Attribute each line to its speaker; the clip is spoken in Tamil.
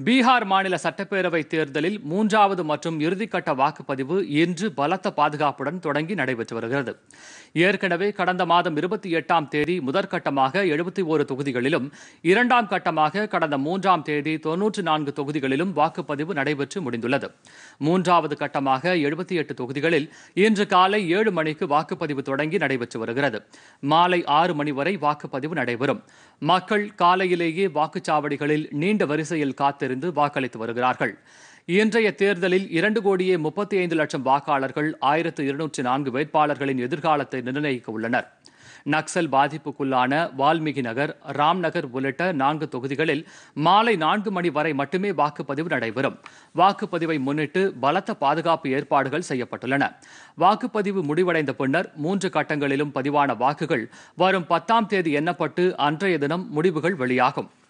Speaker 1: பீகார் மாநில சட்டப்பேரவை தேர்தலில் மூன்றாவது மற்றும் இறுதிக்கட்ட வாக்குப்பதிவு இன்று பலத்த பாதுகாப்புடன் தொடங்கி நடைபெற்று வருகிறது ஏற்கனவே கடந்த மாதம் இருபத்தி எட்டாம் தேதி முதற்கட்டமாக எழுபத்தி ஒரு தொகுதிகளிலும் இரண்டாம் கட்டமாக கடந்த மூன்றாம் தேதி தொன்னூற்று நான்கு தொகுதிகளிலும் வாக்குப்பதிவு நடைபெற்று முடிந்துள்ளது மூன்றாவது கட்டமாக எழுபத்தி எட்டு தொகுதிகளில் இன்று காலை ஏழு மணிக்கு வாக்குப்பதிவு தொடங்கி நடைபெற்று வருகிறது மாலை ஆறு மணி வரை வாக்குப்பதிவு நடைபெறும் மக்கள் காலையிலேயே வாக்குச்சாவடிகளில் நீண்ட வரிசையில் காத்திருந்து வாக்களித்து வருகிறார்கள் இன்றைய தேர்தலில் இரண்டு கோடியே முப்பத்தி ஐந்து லட்சம் வாக்காளர்கள் ஆயிரத்து இருநூற்றி நான்கு வேட்பாளர்களின் எதிர்காலத்தை நிர்ணயிக்க உள்ளனர் நக்சல் பாதிப்புக்குள்ளான வால்மீகி நகர் ராம்நகர் உள்ளிட்ட நான்கு தொகுதிகளில் மாலை நான்கு மணி வரை மட்டுமே வாக்குப்பதிவு நடைபெறும் வாக்குப்பதிவை முன்னிட்டு பலத்த பாதுகாப்பு ஏற்பாடுகள் செய்யப்பட்டுள்ளன வாக்குப்பதிவு முடிவடைந்த பின்னர் மூன்று கட்டங்களிலும் பதிவான வாக்குகள் வரும் பத்தாம் தேதி எண்ணப்பட்டு அன்றைய தினம் முடிவுகள் வெளியாகும்